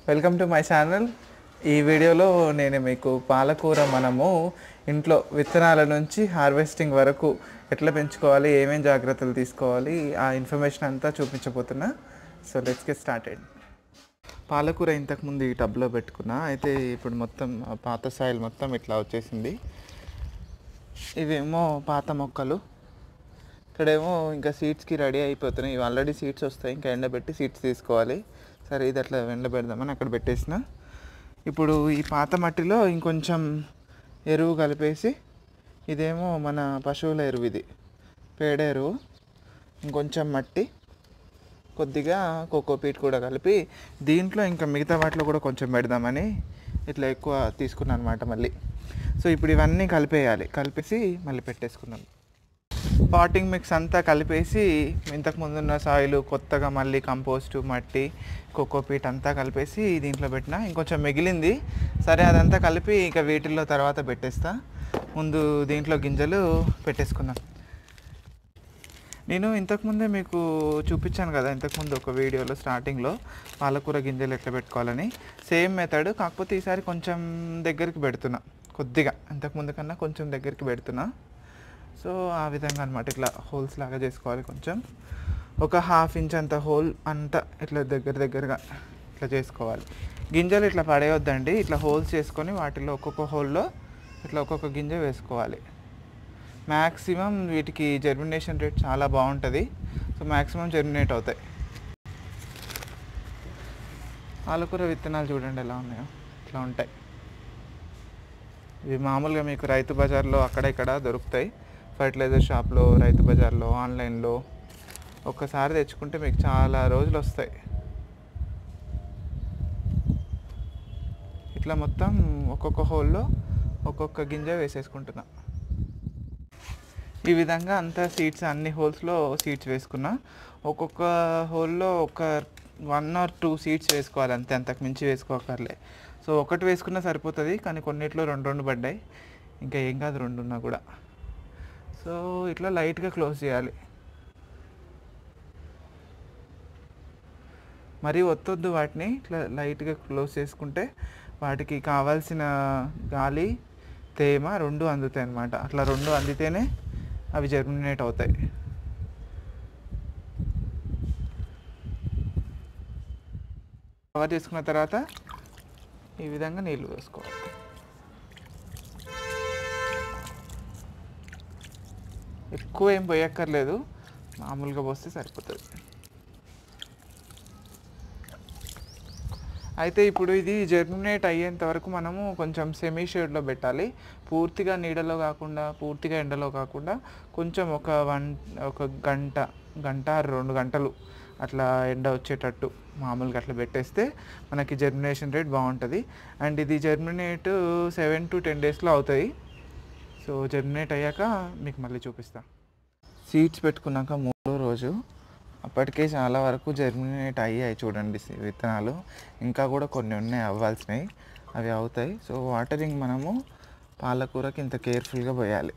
welcome to my channel ఈ వీడియోలో నేను మీకు పాలకూర మనము ఇంట్లో విత్తనాల నుంచి హార్వెస్టింగ్ వరకు ఎట్లా పెంచుకోవాలి ఏమేం జాగ్రత్తలు తీసుకోవాలి ఆ ఇన్ఫర్మేషన్ అంతా చూపించబోతున్నా సో లెట్స్ గెట్ స్టార్టెడ్ పాలకూర ఇంతకుముందు ఈ టబ్లో పెట్టుకున్నా అయితే ఇప్పుడు మొత్తం ఆ పాత సాయిల్ మొత్తం ఇట్లా వచ్చేసింది ఇవేమో పాత మొక్కలు ఇక్కడేమో ఇంకా సీడ్స్కి రెడీ అయిపోతున్నాయి ఇవి ఆల్రెడీ సీడ్స్ వస్తాయి ఇంకా ఎండబెట్టి సీడ్స్ తీసుకోవాలి సరే ఇది అట్లా ఎండబెడదామని అక్కడ పెట్టేసిన ఇప్పుడు ఈ పాత మట్టిలో ఇంకొంచెం ఎరువు కలిపేసి ఇదేమో మన పశువుల ఎరువు ఇది పేడ ఎరువు ఇంకొంచెం మట్టి కొద్దిగా కోకోపీట్ కూడా కలిపి దీంట్లో ఇంకా మిగతా వాటిలో కూడా కొంచెం పెడదామని ఇట్లా ఎక్కువ తీసుకున్నాను అనమాట మళ్ళీ సో ఇప్పుడు ఇవన్నీ కలిపేయాలి కలిపేసి మళ్ళీ పెట్టేసుకున్నాం పాటింగ్ మిక్స్ అంతా కలిపేసి ఇంతకు ముందు ఉన్న సాయిల్ కొత్తగా మళ్ళీ కంపోస్ట్ మట్టి కోకోపీట్ అంతా కలిపేసి దీంట్లో పెట్టిన ఇంకొంచెం మిగిలింది సరే అదంతా కలిపి ఇక వీటిల్లో తర్వాత పెట్టేస్తా ముందు దీంట్లో గింజలు పెట్టేసుకున్నాం నేను ఇంతకుముందే మీకు చూపించాను కదా ఇంతకుముందు ఒక వీడియోలో స్టార్టింగ్లో పాలకూర గింజలు ఎట్లా పెట్టుకోవాలని సేమ్ మెథడ్ కాకపోతే ఈసారి కొంచెం దగ్గరికి పెడుతున్నా కొద్దిగా ఇంతకుముందు కన్నా కొంచెం దగ్గరికి పెడుతున్నా సో ఆ విధంగా అనమాట ఇట్లా హోల్స్ లాగా చేసుకోవాలి కొంచెం ఒక హాఫ్ ఇంచ్ అంత హోల్ అంతా ఇట్లా దగ్గర దగ్గరగా ఇట్లా చేసుకోవాలి గింజలు ఇట్లా పడేయొద్దండి ఇట్లా హోల్స్ చేసుకొని వాటిలో ఒక్కొక్క హోల్లో ఇట్లా ఒక్కొక్క గింజ వేసుకోవాలి మ్యాక్సిమం వీటికి జర్మినేషన్ రేట్ చాలా బాగుంటుంది సో మ్యాక్సిమం జర్మినేట్ అవుతాయి పాలకూర విత్తనాలు చూడండి ఎలా ఉన్నాయో ఇట్లా ఉంటాయి ఇవి మామూలుగా మీకు రైతు బజార్లో అక్కడ ఇక్కడ దొరుకుతాయి ఫర్టిలైజర్ షాప్లో రైతు బజార్లో ఆన్లైన్లో ఒక్కసారి తెచ్చుకుంటే మీకు చాలా రోజులు వస్తాయి ఇట్లా మొత్తం ఒక్కొక్క హోల్లో ఒక్కొక్క గింజ వేసేసుకుంటున్నా ఈ విధంగా అంతా సీడ్స్ అన్ని హోల్స్లో సీడ్స్ వేసుకున్నా ఒక్కొక్క హోల్లో ఒక వన్ ఆర్ టూ సీడ్స్ వేసుకోవాలి అంతే అంతకు మించి వేసుకోకర్లే సో ఒకటి వేసుకున్నా సరిపోతుంది కానీ కొన్నిట్లో రెండు రెండు పడ్డాయి ఇంకా ఏం కాదు రెండు ఉన్నా కూడా సో ఇట్లా లైట్గా క్లోజ్ చేయాలి మరీ ఒత్తొద్దు వాటిని ఇట్లా లైట్గా క్లోజ్ చేసుకుంటే వాటికి కావాల్సిన గాలి తేమ రెండు అందుతాయి అన్నమాట అట్లా రెండు అందితేనే అవి జర్మినేట్ అవుతాయి కవర్ చేసుకున్న తర్వాత ఈ విధంగా నీళ్ళు వేసుకోవాలి ఎక్కువ ఏం పోయక్కర్లేదు మామూలుగా పోస్తే సరిపోతుంది అయితే ఇప్పుడు ఇది జర్మినేట్ అయ్యేంత వరకు మనము కొంచెం సెమీ షేడ్లో పెట్టాలి పూర్తిగా నీడలో కాకుండా పూర్తిగా ఎండలో కాకుండా కొంచెం ఒక వన్ ఒక గంట గంట రెండు గంటలు అట్లా ఎండ వచ్చేటట్టు మామూలుగా అట్లా పెట్టేస్తే మనకి జర్మినేషన్ రేట్ బాగుంటుంది అండ్ ఇది జర్మినేట్ సెవెన్ టు టెన్ డేస్లో అవుతుంది సో జర్మినేట్ అయ్యాక మీకు మళ్ళీ చూపిస్తా సీడ్స్ పెట్టుకున్నాక మూడో రోజు అప్పటికే చాలా వరకు జర్మినేట్ అయ్యాయి చూడండి సి- విత్తనాలు ఇంకా కూడా కొన్ని ఉన్నాయి అవ్వాల్సినవి అవి అవుతాయి సో వాటరింగ్ మనము పాలకూరకి ఇంత కేర్ఫుల్గా పోయాలి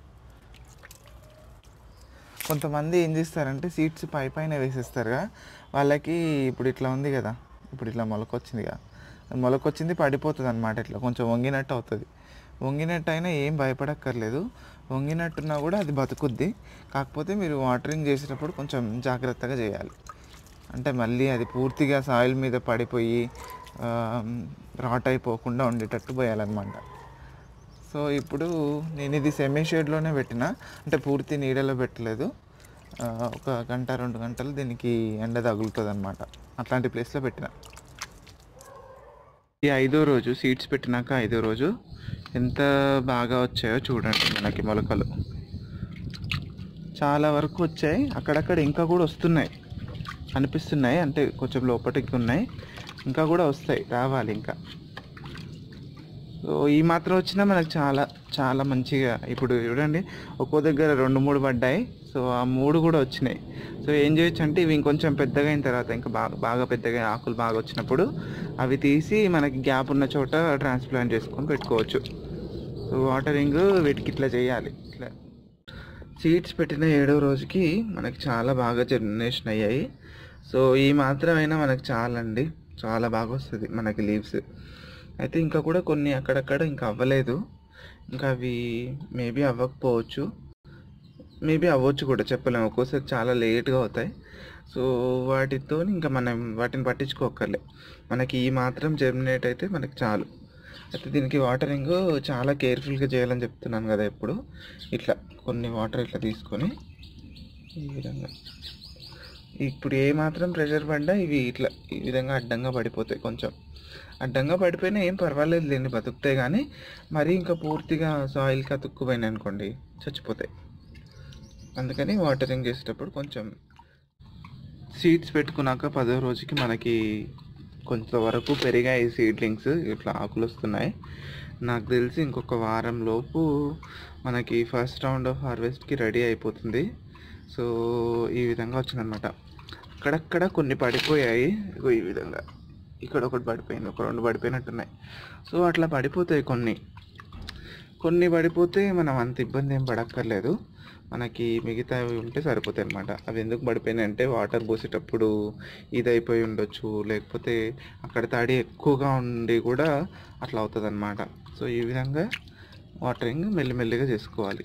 కొంతమంది ఏం చేస్తారంటే సీడ్స్ పై పైన వేసేస్తారుగా వాళ్ళకి ఇప్పుడు ఇట్లా ఉంది కదా ఇప్పుడు ఇట్లా మొలకొచ్చింది కదా మొలకొచ్చింది పడిపోతుంది అనమాట ఇట్లా కొంచెం వంగినట్టు అవుతుంది వంగినట్టు అయినా ఏం భయపడక్కర్లేదు వంగినట్టున్నా కూడా అది బతుకుద్ది కాకపోతే మీరు వాటరింగ్ చేసేటప్పుడు కొంచెం జాగ్రత్తగా చేయాలి అంటే మళ్ళీ అది పూర్తిగా సాయిల్ మీద పడిపోయి రాట్ అయిపోకుండా ఉండేటట్టు పోయాలన్నమాట సో ఇప్పుడు నేను ఇది సెమీ షేడ్లోనే పెట్టిన అంటే పూర్తి నీడలో పెట్టలేదు ఆ, ఒక గంట రెండు గంటలు దీనికి ఎండ తగులుతుంది అనమాట అట్లాంటి ప్లేస్లో పెట్టిన ఈ ఐదో రోజు సీడ్స్ పెట్టినాక ఐదో రోజు ఎంత బాగా వచ్చాయో చూడండి మనకి మొలకలు చాలా వరకు వచ్చాయి అక్కడక్కడ ఇంకా కూడా వస్తున్నాయి అనిపిస్తున్నాయి అంటే కొంచెం లోపలికి ఉన్నాయి ఇంకా కూడా వస్తాయి రావాలి ఇంకా సో ఈ మాత్రం వచ్చినా మనకు చాలా చాలా మంచిగా ఇప్పుడు చూడండి ఒక్కో దగ్గర రెండు మూడు పడ్డాయి సో ఆ మూడు కూడా వచ్చినాయి సో ఏం చేయొచ్చు అంటే ఇవి ఇంకొంచెం పెద్దగా అయిన తర్వాత ఇంకా బాగా బాగా పెద్దగా ఆకులు బాగా వచ్చినప్పుడు అవి తీసి మనకి గ్యాప్ ఉన్న చోట ట్రాన్స్ప్లాంట్ చేసుకొని పెట్టుకోవచ్చు సో వాటరింగ్ వీటికి ఇట్లా చేయాలి ఇట్లా సీడ్స్ పెట్టిన ఏడో రోజుకి మనకి చాలా బాగా జర్మినేషన్ అయ్యాయి సో ఈ మాత్రమైనా మనకు చాలండి చాలా బాగా వస్తుంది మనకి లీవ్స్ అయితే ఇంకా కూడా కొన్ని అక్కడక్కడ ఇంకా అవ్వలేదు ఇంకా అవి మేబీ అవ్వకపోవచ్చు మేబీ అవ్వచ్చు కూడా చెప్పలేము ఒక్కోసారి చాలా లేట్గా అవుతాయి సో వాటితో ఇంకా మనం వాటిని పట్టించుకోకర్లే మనకి ఈ మాత్రం జర్మినేట్ అయితే మనకి చాలు అయితే దీనికి వాటరింగ్ చాలా కేర్ఫుల్గా చేయాలని చెప్తున్నాను కదా ఎప్పుడు ఇట్లా కొన్ని వాటర్ ఇట్లా తీసుకొని ఈ విధంగా ఇప్పుడు ఏ మాత్రం ప్రెషర్ పడ్డా ఇవి ఇట్లా ఈ విధంగా అడ్డంగా పడిపోతాయి కొంచెం అడ్డంగా పడిపోయినా ఏం పర్వాలేదు లేని బతుకుతాయి కానీ మరీ ఇంకా పూర్తిగా సాయిల్కి అతుక్కుపోయినాయి అనుకోండి చచ్చిపోతాయి అందుకని వాటరింగ్ చేసేటప్పుడు కొంచెం సీడ్స్ పెట్టుకున్నాక పదో రోజుకి మనకి కొంతవరకు పెరిగాయి సీడ్లింగ్స్ ఇట్లా ఆకులు వస్తున్నాయి నాకు తెలిసి ఇంకొక వారం లోపు మనకి ఫస్ట్ రౌండ్ ఆఫ్ హార్వెస్ట్కి రెడీ అయిపోతుంది సో ఈ విధంగా వచ్చిందనమాట అక్కడక్కడ కొన్ని పడిపోయాయి ఇగో ఈ విధంగా ఇక్కడ ఒకటి పడిపోయింది ఒక రెండు పడిపోయినట్టున్నాయి సో అట్లా పడిపోతాయి కొన్ని కొన్ని పడిపోతే మనం అంత ఇబ్బంది ఏం పడక్కర్లేదు మనకి మిగతావి ఉంటే సరిపోతాయి అనమాట అవి ఎందుకు పడిపోయినాయి అంటే వాటర్ పోసేటప్పుడు ఇది అయిపోయి ఉండొచ్చు లేకపోతే అక్కడ తడి ఎక్కువగా ఉండి కూడా అట్లా అవుతుంది అనమాట సో ఈ విధంగా వాటరింగ్ మెల్లిమెల్లిగా చేసుకోవాలి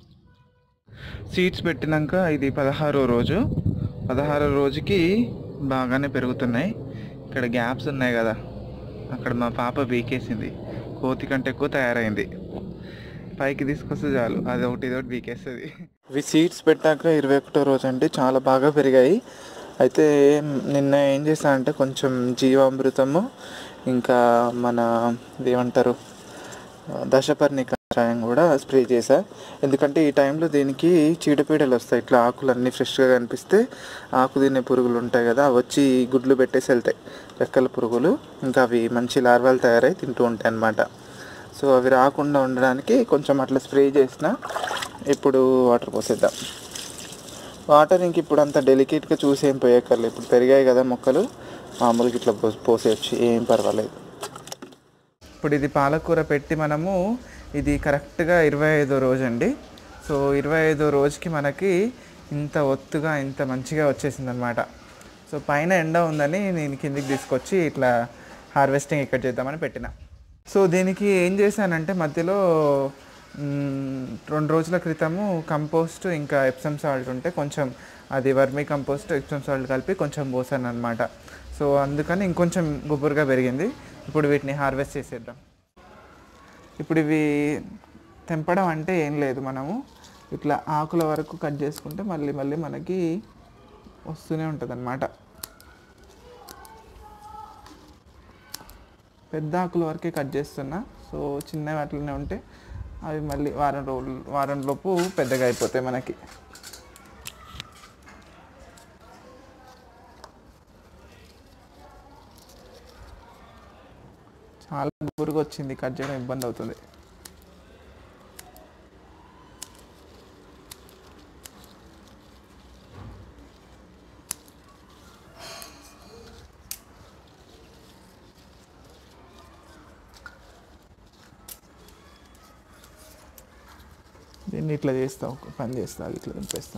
సీడ్స్ పెట్టినాక ఇది పదహారో రోజు పదహారో రోజుకి బాగానే పెరుగుతున్నాయి ఇక్కడ గ్యాప్స్ ఉన్నాయి కదా అక్కడ మా పాప బీకేసింది కోతి కంటే ఎక్కువ తయారైంది పైకి తీసుకొస్తే చాలు అది ఒకటి ఇది ఒకటి బీకేస్తుంది ఇవి సీడ్స్ పెట్టాక ఇరవై ఒకటో రోజు అంటే చాలా బాగా పెరిగాయి అయితే నిన్న ఏం చేశానంటే కొంచెం జీవామృతము ఇంకా మన ఏమంటారు దశపర్ణి కషాయం కూడా స్ప్రే చేశా ఎందుకంటే ఈ టైంలో దీనికి చీడపీడలు వస్తాయి ఇట్లా ఆకులు అన్నీ ఫ్రెష్గా కనిపిస్తే ఆకు తినే పురుగులు ఉంటాయి కదా అవి వచ్చి గుడ్లు పెట్టేసి వెళ్తాయి రెక్కల పురుగులు ఇంకా అవి మంచి లార్వాలు తయారై తింటూ ఉంటాయి అన్నమాట సో అవి రాకుండా ఉండడానికి కొంచెం అట్లా స్ప్రే చేసిన ఇప్పుడు వాటర్ పోసేద్దాం వాటర్ ఇంక ఇప్పుడు అంత డెలికేట్గా చూసి ఏం పోయక్కర్లేదు ఇప్పుడు పెరిగాయి కదా మొక్కలు మామూలుగా ఇట్లా పో పోసేయచ్చు ఏం పర్వాలేదు ఇప్పుడు ఇది పాలకూర పెట్టి మనము ఇది కరెక్ట్గా ఇరవై ఐదో రోజు అండి సో ఇరవై ఐదో రోజుకి మనకి ఇంత ఒత్తుగా ఇంత మంచిగా వచ్చేసింది అనమాట సో పైన ఎండ ఉందని నేను కిందికి తీసుకొచ్చి ఇట్లా హార్వెస్టింగ్ ఇక్కడ చేద్దామని పెట్టిన సో దీనికి ఏం చేశానంటే మధ్యలో మ్, రెండు రోజుల క్రితము కంపోస్ట్ ఇంకా ఎప్సమ్ సాల్ట్ ఉంటే కొంచెం అది వర్మీ కంపోస్ట్ ఎప్సమ్ సాల్ట్ కలిపి కొంచెం పోసాను అనమాట సో అందుకని ఇంకొంచెం గుబురుగా పెరిగింది ఇప్పుడు వీటిని హార్వెస్ట్ చేసేద్దాం ఇప్పుడు ఇవి తెంపడం అంటే ఏం లేదు మనము ఇట్లా ఆకుల వరకు కట్ చేసుకుంటే మళ్ళీ మళ్ళీ మనకి వస్తూనే ఉంటుంది అనమాట పెద్ద ఆకుల వరకే కట్ చేస్తున్నా సో చిన్నవి అట్లనే ఉంటే అవి మళ్ళీ వారం రోజులు వారం లోపు పెద్దగా అయిపోతాయి మనకి చాలా పురుగు వచ్చింది కట్ చేయడం ఇబ్బంది అవుతుంది దీన్ని ఇట్లా చేస్తా ఒక పని చేస్తా ఇట్లా దింపేస్తా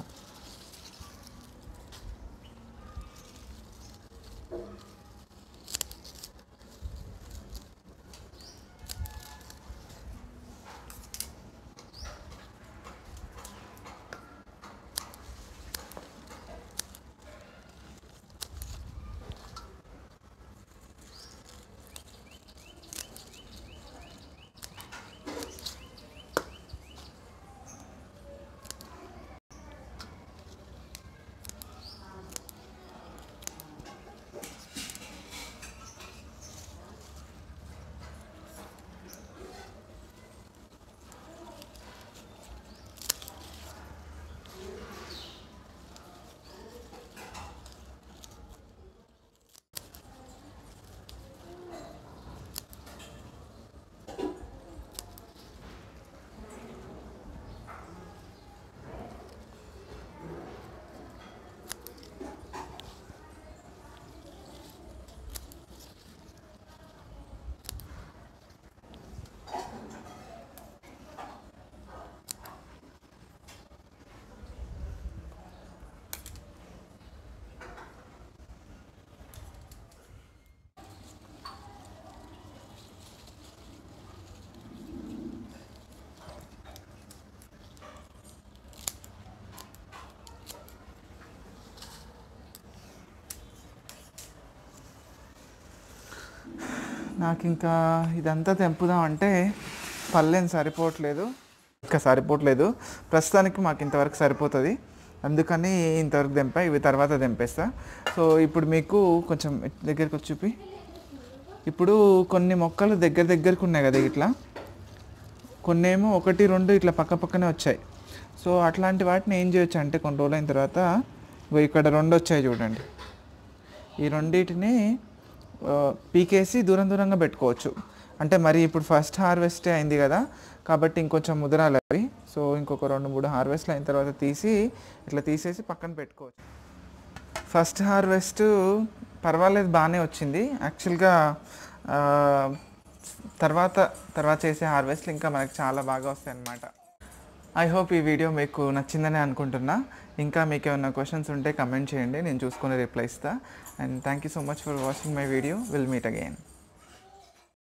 నాకు ఇంకా ఇదంతా తెంపుదాం అంటే పల్లెం సరిపోవట్లేదు ఇంకా సరిపోవట్లేదు ప్రస్తుతానికి మాకు ఇంతవరకు సరిపోతుంది అందుకని ఇంతవరకు తెంపా ఇవి తర్వాత తెంపేస్తా సో ఇప్పుడు మీకు కొంచెం దగ్గరికి వచ్చి చూపి ఇప్పుడు కొన్ని మొక్కలు దగ్గర దగ్గరకు ఉన్నాయి కదా ఇట్లా కొన్ని ఏమో ఒకటి రెండు ఇట్లా పక్క పక్కనే వచ్చాయి సో అట్లాంటి వాటిని ఏం చేయొచ్చు అంటే కొన్ని రోజులు అయిన తర్వాత ఇగో ఇక్కడ రెండు వచ్చాయి చూడండి ఈ రెండింటిని ఆ, పీకేసి దూరం దూరంగా పెట్టుకోవచ్చు అంటే మరి ఇప్పుడు ఫస్ట్ హార్వెస్టే అయింది కదా కాబట్టి ఇంకొంచెం ముదరాలి అవి సో ఇంకొక రెండు మూడు హార్వెస్ట్లు అయిన తర్వాత తీసి ఇట్లా తీసేసి పక్కన పెట్టుకోవచ్చు ఫస్ట్ హార్వెస్ట్ పర్వాలేదు బాగానే వచ్చింది యాక్చువల్గా ఆ, తర్వాత తర్వాత చేసే హార్వెస్ట్లు ఇంకా మనకి చాలా బాగా వస్తాయి అన్నమాట ఐ హోప్ ఈ వీడియో మీకు నచ్చిందని అనుకుంటున్నా ఇంకా మీకు ఏమైనా క్వశ్చన్స్ ఉంటే కమెంట్ చేయండి నేను చూసుకుని రిప్లై ఇస్తా and thank you so much for watching my video will meet again